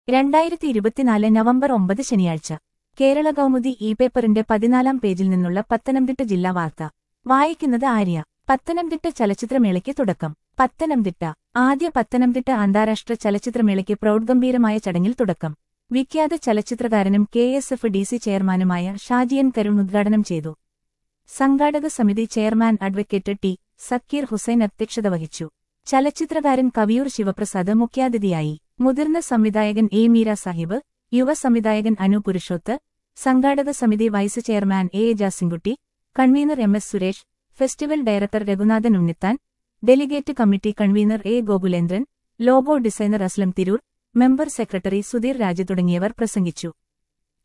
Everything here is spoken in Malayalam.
രണ്ടായിരത്തി ഇരുപത്തിനാല് നവംബർ ഒമ്പത് ശനിയാഴ്ച കേരള കൗമുദി ഇ പേപ്പറിന്റെ പതിനാലാം പേജിൽ നിന്നുള്ള പത്തനംതിട്ട ജില്ലാ വാർത്ത വായിക്കുന്നത് ആര്യ പത്തനംതിട്ട ചലച്ചിത്രമേളയ്ക്ക് തുടക്കം പത്തനംതിട്ട ആദ്യ പത്തനംതിട്ട അന്താരാഷ്ട്ര ചലച്ചിത്രമേളയ്ക്ക് പ്രൗഢഗംഭീരമായ ചടങ്ങിൽ തുടക്കം വിഖ്യാത ചലച്ചിത്രകാരനും K S F D C ചെയർമാനുമായ ഷാജിയൻ കരുൺ ഉദ്ഘാടനം ചെയ്തു സംഘാടക സമിതി chairman advocate T Sakkeer Hussain അധ്യക്ഷത വഹിച്ചു ചലച്ചിത്രകാരൻ കവിയൂർ ശിവപ്രസാദ് മുഖ്യാതിഥിയായി മുതിർന്ന സംവിധായകൻ എ മീര സാഹിബ് യുവ സംവിധായകൻ അനു പുരുഷോത്ത് സംഘാടക സമിതി vice chairman A A Jasinkutty convener M S Suresh festival director Raghunathan Unnithan delegate committee convener A Gokulendran logo designer Aslam Tirur member secretary Sudheer Raj തുടങ്ങിയവർ പ്രസംഗിച്ചു